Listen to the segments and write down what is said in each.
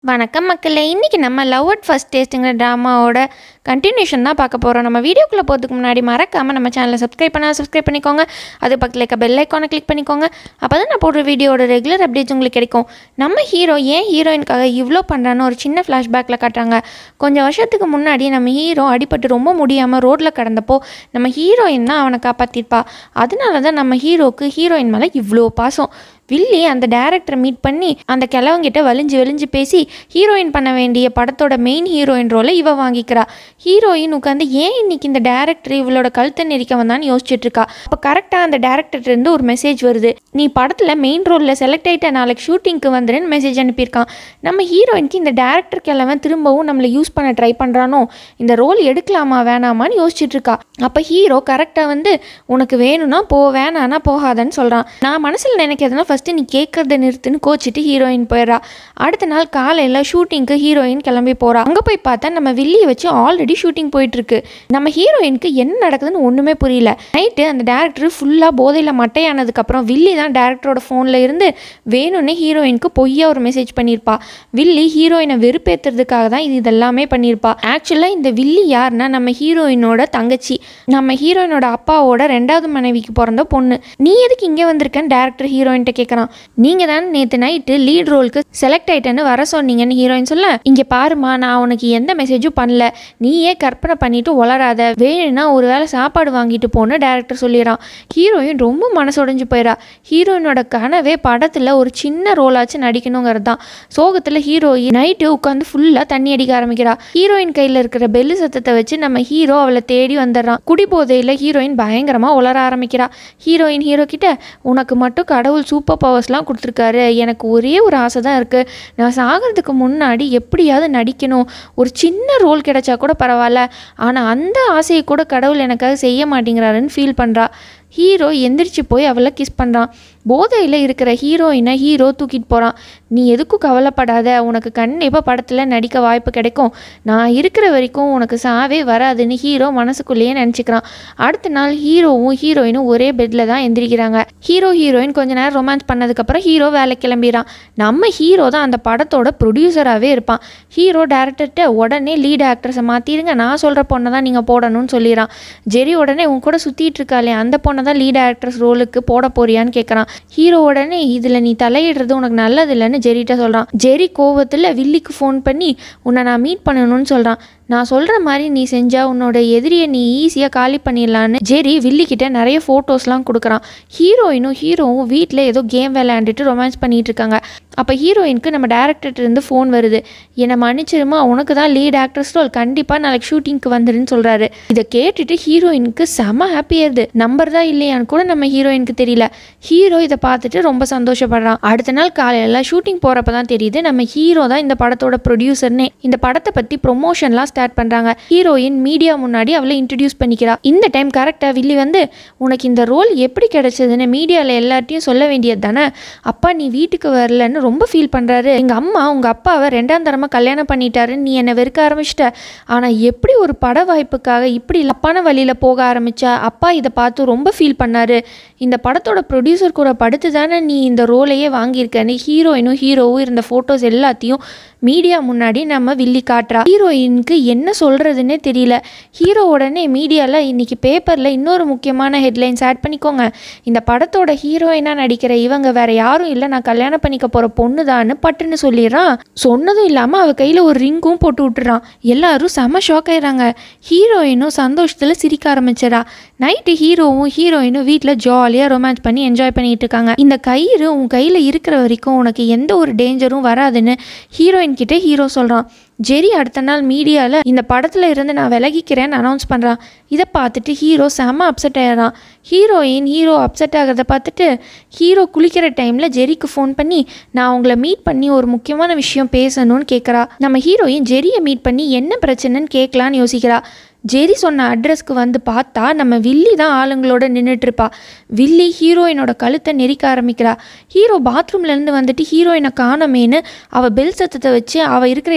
வணக்கம் மக்களே இன்றைக்கி நம்ம லவ் அட் ஃபர்ஸ்ட் டேஸ்ட்டுங்கிற ட்ராமாவோட கண்டினியூஷன் தான் பார்க்க போகிறோம் நம்ம வீடியோக்குள்ளே போகிறதுக்கு முன்னாடி மறக்காமல் நம்ம சேனலை சப்ஸ்கிரைப் பண்ணால் சப்ஸ்கிரைப் பண்ணிக்கோங்க அது பக்கத்தில் இருக்க பெல் ஐக்கானை கிளிக் பண்ணிக்கோங்க அப்போ தான் நான் போடுற வீடியோட ரெகுலர் அப்டேட்ஸ் உங்களுக்கு கிடைக்கும் நம்ம ஹீரோ ஏன் ஹீரோயினுக்காக இவ்வளோ பண்ணுறான்னு ஒரு சின்ன ஃப்ளாஷ்பேக்கில் காட்டுறாங்க கொஞ்சம் வருஷத்துக்கு முன்னாடி நம்ம ஹீரோ அடிபட்டு ரொம்ப முடியாமல் ரோட்டில் கடந்தப்போ நம்ம ஹீரோயின் தான் அவனை காப்பாற்றிருப்பா அதனால தான் நம்ம ஹீரோக்கு ஹீரோயின் மேலே இவ்வளோ பாசம் வில்லி அந்த டேரக்டரை மீட் பண்ணி அந்த கிழவங்கிட்ட வலிஞ்சு வலிஞ்சு பேசி ஹீரோயின் பண்ண வேண்டிய படத்தோட மெயின் ஹீரோயின் ரோலை இவ வாங்கிக்கிறா ஹீரோயின் உட்காந்து ஏன் இன்னைக்கு இந்த டேரக்டர் இவளோட கழுத்தை நெரிக்க வந்தான்னு யோசிச்சுட்டு இருக்கா அப்போ கரெக்டாக அந்த டேரக்டர்ட்ட இருந்து ஒரு மெசேஜ் வருது நீ படத்தில் மெயின் ரோலில் செலக்ட் ஆகிட்ட நாளைக்கு ஷூட்டிங்க்கு வந்துருன்னு மெசேஜ் அனுப்பியிருக்கான் நம்ம ஹீரோயினுக்கு இந்த டேரக்டர் கிழவன் திரும்பவும் நம்மளை யூஸ் பண்ண ட்ரை பண்ணுறானோ இந்த ரோல் எடுக்கலாமா வேணாமான்னு யோசிச்சுட்டு இருக்கா அப்போ ஹீரோ கரெக்டாக வந்து உனக்கு வேணும்னா போ வேணான்னா போகாதன்னு சொல்கிறான் நான் மனசில் நினைக்கிறதுனா ஃபஸ்ட்டு நீ கேட்குறத நிறுத்துன்னு கோச்சிட்டு ஹீரோயின் போயிடுறா அடுத்த நாள் காலையில் ஷூட்டிங்க்கு ஹீரோயின் கிளம்பி போகிறா அங்கே போய் பார்த்தா நம்ம வில்லியை வச்சு ஆல்ரெடி ஷூட்டிங் போயிட்டுருக்கு நம்ம ஹீரோயினுக்கு என்ன நடக்குதுன்னு ஒன்றுமே புரியல நைட்டு அந்த டேரக்டர் ஃபுல்லாக போதையில் மட்டையானதுக்கப்புறம் வில்லி தான் டேரக்டரோட ஃபோனில் இருந்து வேணும்னே ஹீரோயினுக்கு பொய்யா ஒரு மெசேஜ் பண்ணியிருப்பா வில்லி ஹீரோயினை வெறுப்பேற்றுறதுக்காக தான் இது இதெல்லாமே பண்ணியிருப்பா ஆக்சுவலாக இந்த வில்லி யாருன்னா நம்ம ஹீரோயினோட தங்கச்சி நம்ம ஹீரோயினோட அப்பாவோட ரெண்டாவது மனைவிக்கு பிறந்த பொண்ணு நீ எதுக்கு இங்கே வந்திருக்கேன்னு டேரக்டர் ஹீரோயின்ட்ட கேட்குறான் நீங்கள் தான் நேற்று நைட்டு லீட் ரோலுக்கு செலக்ட் ஆயிட்டேன்னு வர சொன்னீங்கன்னு ஹீரோயின் சொல்ல இங்கே பாருமா நான் உனக்கு எந்த மெசேஜும் பண்ணல நீயே கற்பனை பண்ணிட்டு உளராத வேணும்னா ஒரு வேளை சாப்பாடு வாங்கிட்டு போன்னு டேரக்டர் சொல்லிடுறான் ஹீரோயின் ரொம்ப மனசுடைஞ்சு போயிடா ஹீரோயினோட கனவே படத்தில் ஒரு சின்ன ரோலாச்சும் நடிக்கணுங்கிறது தான் சோகத்தில் ஹீரோயின் நைட்டு உட்காந்து ஃபுல்லாக தண்ணி அடிக்க ஆரம்பிக்கிறா ஹீரோயின் கையில் இருக்கிற பெல்லு சத்தத்தை வச்சு நம்ம ஹீரோ அவளை தேடி வந்துடுறான் குடிபோதையில் ஹீரோயின் பயங்கரமாக உளர ஆரம்பிக்கிறா ஹீரோயின் ஹீரோ கிட்ட உனக்கு மட்டும் கடவுள் சூப்பர் பவர்ஸ்லாம் கொடுத்துருக்காரு எனக்கு ஒரே ஒரு ஆசை தான் இருக்குது நான் சாகிறதுக்கு முன்னாடி எப்படியாவது நடிக்கணும் ஒரு சின்ன ரோல் கிடைச்சா கூட பரவாயில்ல ஆனால் அந்த ஆசையை கூட கடவுள் எனக்காக செய்ய மாட்டேங்கிறாருன்னு ஃபீல் பண்ணுறா ஹீரோ எந்திரிச்சு போய் அவளை கிஸ் பண்ணுறான் போதையில் இருக்கிற ஹீரோயினை ஹீரோ தூக்கிட்டு போகிறான் நீ எதுக்கும் கவலைப்படாத உனக்கு கண்டிப்பாக படத்தில் நடிக்க வாய்ப்பு கிடைக்கும் நான் இருக்கிற வரைக்கும் உனக்கு சாவே வராதுன்னு ஹீரோ மனசுக்குள்ளேயே நினச்சிக்கிறான் அடுத்த நாள் ஹீரோவும் ஹீரோயினும் ஒரே பெட்டில் தான் எந்திரிக்கிறாங்க ஹீரோ ஹீரோயின் கொஞ்ச நேரம் ரொமான்ஸ் பண்ணதுக்கப்புறம் ஹீரோ வேலை கிளம்பிடுறான் நம்ம ஹீரோ தான் அந்த படத்தோட ப்ரொடியூசராகவே இருப்பான் ஹீரோ டேரக்டர்கிட்ட உடனே லீட் ஆக்ட்ரஸை மாற்றிடுங்க நான் சொல்கிற பொண்ணை தான் நீங்கள் போடணும்னு சொல்லிடுறான் ஜெரி உடனே உன் கூட சுற்றிட்டு இருக்காளே அந்த பொண்ணை தான் லீட் ஆக்ட்ரஸ் ரோலுக்கு போட போறியான்னு கேட்குறான் ஹீரோ உடனே இதில் நீ தலையிடுறது உனக்கு நல்லது இல்லைன்னு ஜெரிட்ட சொல்கிறான் ஜெரி கோவத்தில் வில்லிக்கு ஃபோன் பண்ணி உன்னை நான் மீட் பண்ணணும்னு சொல்கிறான் நான் சொல்கிற மாதிரி நீ செஞ்சால் உன்னோட எதிரியை நீ ஈஸியாக காலி பண்ணிடலான்னு ஜெரி வில்லிக்கிட்ட நிறைய ஃபோட்டோஸ்லாம் கொடுக்குறான் ஹீரோயினும் ஹீரோவும் வீட்டில் ஏதோ கேம் விளையாண்டுட்டு ரொமான்ஸ் பண்ணிகிட்டு இருக்காங்க அப்போ ஹீரோயினுக்கு நம்ம டேரக்டர்கிட்ட இருந்து ஃபோன் வருது என்னை மன்னிச்சிருமா உனக்கு தான் லீட் ஆக்ட்ரஸ் ரோல் கண்டிப்பாக நாளைக்கு ஷூட்டிங்க்கு வந்துருன்னு சொல்கிறாரு இதை கேட்டுட்டு ஹீரோயினுக்கு செம ஹாப்பியாயிருது நம்பர் தான் இல்லையான்னு கூட நம்ம ஹீரோயினுக்கு தெரியல ஹீரோ இதை பார்த்துட்டு ரொம்ப சந்தோஷப்படுறான் அடுத்த நாள் காலையில் ஷூட்டிங் போகிறப்ப தான் தெரியுது நம்ம ஹீரோ தான் இந்த படத்தோட ப்ரொடியூசர்னே இந்த படத்தை பற்றி ப்ரொமோஷன்லாம் ஸ்டார்ட் பண்ணுறாங்க ஹீரோயின் மீடியா முன்னாடி அவளை இன்ட்ரடியூஸ் பண்ணிக்கிறா இந்த டைம் கரெக்டாக வில்லி வந்து உனக்கு இந்த ரோல் எப்படி கிடைச்சதுன்னு மீடியாவில் எல்லார்ட்டையும் சொல்ல வேண்டியது தானே அப்பா நீ வீட்டுக்கு வரலன்னு ரொம்ப ஃபீல் பண்ணுறாரு எங்கள் அம்மா உங்கள் அப்பாவை ரெண்டாம் தரமாக கல்யாணம் பண்ணிட்டாருன்னு நீ என்னை வெறுக்க ஆரம்பிச்சிட்ட ஆனால் எப்படி ஒரு பட வாய்ப்புக்காக இப்படி தப்பான வழியில் போக ஆரம்பிச்சா அப்பா இதை பார்த்து ரொம்ப ஃபீல் பண்ணாரு இந்த படத்தோட ப்ரொடியூசர் கூட படுத்து தானே நீ இந்த ரோலையே வாங்கியிருக்கன்னு ஹீரோயினும் ஹீரோவும் இருந்த ஃபோட்டோஸ் எல்லாத்தையும் மீடியா முன்னாடி நம்ம வில்லி காட்டுறா ஹீரோயினுக்கு என்ன சொல்கிறதுன்னே தெரியல ஹீரோ உடனே மீடியாவில் இன்னைக்கு பேப்பரில் இன்னொரு முக்கியமான ஹெட்லைன்ஸ் ஆட் பண்ணிக்கோங்க இந்த படத்தோட ஹீரோயினாக நடிக்கிற இவங்க வேற யாரும் இல்லை நான் கல்யாணம் பண்ணிக்க போகிற பொண்ணு தான்னு பட்டுன்னு சொல்லிடுறான் சொன்னதும் இல்லாமல் அவ கையில் ஒரு ரிங்கும் போட்டு விட்டுறான் எல்லாரும் செம ஷாக் ஆயிடுறாங்க ஹீரோயினும் சந்தோஷத்தில் சிரிக்க ஆரம்பிச்சிடா நைட்டு ஹீரோவும் ஹீரோயினும் வீட்டில் ஜாலியாக ரொமான்ஸ் பண்ணி என்ஜாய் பண்ணிட்டு இருக்காங்க இந்த கயிறு உன் கையில் இருக்கிற வரைக்கும் உனக்கு எந்த ஒரு டேஞ்சரும் வராதுன்னு ஹீரோயின் கிட்ட ஹீரோ சொல்கிறான் ஜெரி அடுத்த நாள் மீடியாவில் இந்த படத்தில் இருந்து நான் விலகிக்கிறேன்னு அனௌன்ஸ் பண்ணுறான் இதை பார்த்துட்டு ஹீரோ செம்ம அப்செட் ஆயிடுறான் ஹீரோயின் ஹீரோ அப்செட் ஆகிறத பார்த்துட்டு ஹீரோ குளிக்கிற டைமில் ஜெரிக்கு ஃபோன் பண்ணி நான் உங்களை மீட் பண்ணி ஒரு முக்கியமான விஷயம் பேசணும்னு கேட்குறா நம்ம ஹீரோயின் ஜெரியை மீட் பண்ணி என்ன பிரச்சனைன்னு கேட்கலான்னு யோசிக்கிறா ஜெரி சொன்ன அட்ரஸ்க்கு வந்து பார்த்தா நம்ம வில்லி தான் ஆளுங்களோட நின்றுட்டு இருப்பா வில்லி ஹீரோயினோட கழுத்தை நெரிக்க ஆரம்பிக்கிறா ஹீரோ பாத்ரூம்லேருந்து வந்துட்டு ஹீரோயினை காணமேன்னு அவள் பெல் சத்தத்தை வச்சு அவள் இருக்கிற இடத்துக்கு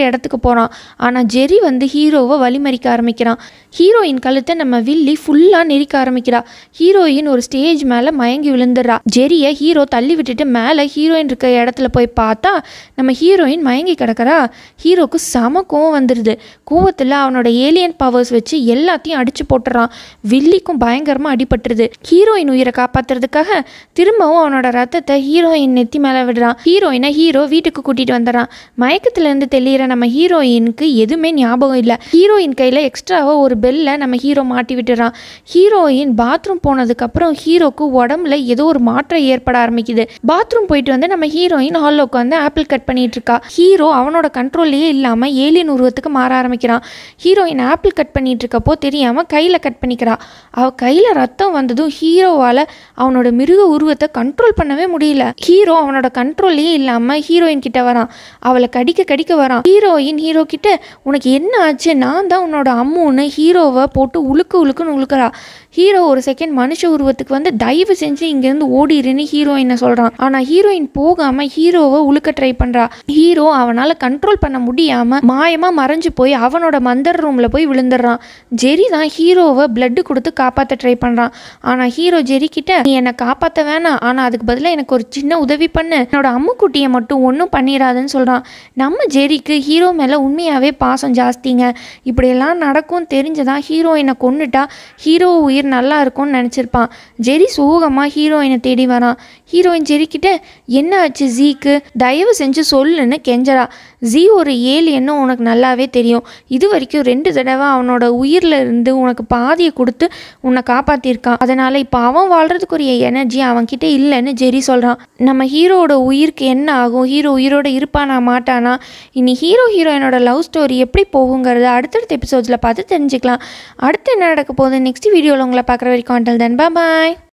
போகிறான் ஆனால் ஜெரி வந்து ஹீரோவை வழிமறிக்க ஆரம்பிக்கிறான் ஹீரோயின் கழுத்தை நம்ம வில்லி ஃபுல்லாக நெரிக்க ஆரம்பிக்கிறா ஹீரோயின் ஒரு ஸ்டேஜ் மேலே மயங்கி விழுந்துடுறா ஜெரியை ஹீரோ தள்ளி விட்டுட்டு மேலே ஹீரோயின் இருக்க இடத்துல போய் பார்த்தா நம்ம ஹீரோயின் மயங்கி கிடக்கிறா ஹீரோக்கு செம கோவம் வந்துடுது கோவத்தில் அவனோட ஏலியன் பவர்ஸ் வச்சு எல்லாத்தையும் அடிச்சு போட்டுறான் வில்லிக்கும் பயங்கரமாக அடிபட்டுருது ஹீரோயின் உயிரை காப்பாத்துறதுக்காக திரும்பவும் அவனோட ரத்தத்தை ஹீரோயின் நெத்தி மேலே விடுறான் ஹீரோயினை ஹீரோ வீட்டுக்கு கூட்டிகிட்டு வந்துடுறான் மயக்கத்துலேருந்து தெளிகிற நம்ம ஹீரோயினுக்கு எதுவுமே ஞாபகம் இல்லை ஹீரோயின் கையில் எக்ஸ்ட்ராவாக ஒரு பெல்லை நம்ம ஹீரோ மாட்டி விட்டுறான் ஹீரோயின் பாத்ரூம் போனதுக்கப்புறம் ஹீரோக்கு உடம்புல ஏதோ ஒரு மாற்றம் ஏற்பட ஆரம்பிக்குது பாத்ரூம் போயிட்டு வந்து நம்ம ஹீரோயின் ஹாலில் உட்காந்து ஆப்பிள் கட் பண்ணிட்டு இருக்கா ஹீரோ அவனோட கண்ட்ரோல்லையே இல்லாமல் ஏலியன் உருவத்துக்கு மாற ஆரம்பிக்கிறான் ஹீரோயின் ஆப்பிள் கட் பண்ணிட்டு இருக்கப்போ தெரியாமல் கையில் கட் பண்ணிக்கிறா அவள் கையில் ரத்தம் வந்ததும் ஹீரோவால் அவனோட மிருக உருவத்தை கண்ட்ரோல் பண்ணவே முடியல ஹீரோ அவனோட கண்ட்ரோல்லையே இல்லாமல் ஹீரோயின் கிட்ட வரான் அவளை கடிக்க கடிக்க வரான் ஹீரோயின் ஹீரோ கிட்ட உனக்கு என்ன ஆச்சு நான் தான் உன்னோட அம்முன்னு ஹீரோவை போட்டு உழுக்கு உழுக்குன்னு உழுக்கிறா ஹீரோ ஒரு செகண்ட் மனுஷ உருவத்துக்கு வந்து தயவு செஞ்சு இங்கேருந்து ஓடிடுன்னு ஹீரோயினை சொல்கிறான் ஆனால் ஹீரோயின் போகாமல் ஹீரோவை உழுக்க ட்ரை பண்ணுறா ஹீரோ அவனால் கண்ட்ரோல் பண்ண முடியாமல் மாயமாக மறைஞ்சு போய் அவனோட மந்தர் ரூமில் போய் விழுந்துடுறான் ஜெரி தான் ஹீரோவை பிளட்டு கொடுத்து காப்பாற்ற ட்ரை பண்ணுறான் ஆனால் ஹீரோ ஜெரி கிட்ட நீ என்னை காப்பாற்ற வேணாம் ஆனால் அதுக்கு பதிலாக எனக்கு ஒரு சின்ன உதவி பண்ணு என்னோட அம்முக்குட்டியை மட்டும் ஒன்றும் பண்ணிடாதுன்னு சொல்கிறான் நம்ம ஜெரிக்கு ஹீரோ மேலே உண்மையாகவே பாசம் ஜாஸ்திங்க இப்படியெல்லாம் நடக்கும் தெரிஞ்சதான் ஹீரோயினை கொன்னுட்டா ஹீரோ உயிர் நல்லா இருக்கும்னு நினச்சிருப்பான் ஜெரி சோகமாக ஹீரோயினை தேடி வரான் ஹீரோயின் ஜெரிக்கிட்ட என்ன ஆச்சு ஜீக்கு தயவு செஞ்சு சொல்லுன்னு கெஞ்சரா ஜீ ஒரு ஏலியன்னு உனக்கு நல்லாவே தெரியும் இது வரைக்கும் ரெண்டு தடவை அவனோட உயிரில் இருந்து உனக்கு பாதியை கொடுத்து உன்னை காப்பாற்றிருக்கான் அதனால் இப்போ அவன் வாழ்கிறதுக்குரிய எனர்ஜி அவன்கிட்ட இல்லைன்னு ஜெரி சொல்கிறான் நம்ம ஹீரோவோட உயிருக்கு என்ன ஆகும் ஹீரோ உயிரோட இருப்பானா மாட்டானா இனி ஹீரோ ஹீரோயினோட லவ் ஸ்டோரி எப்படி போகுங்கிறத அடுத்தடுத்த எபிசோட்ஸில் பார்த்து தெரிஞ்சுக்கலாம் அடுத்து என்ன நடக்க போகுது நெக்ஸ்ட் வீடியோவில் உங்களை பார்க்குற வரைக்கும் அண்டல் தென் பாய்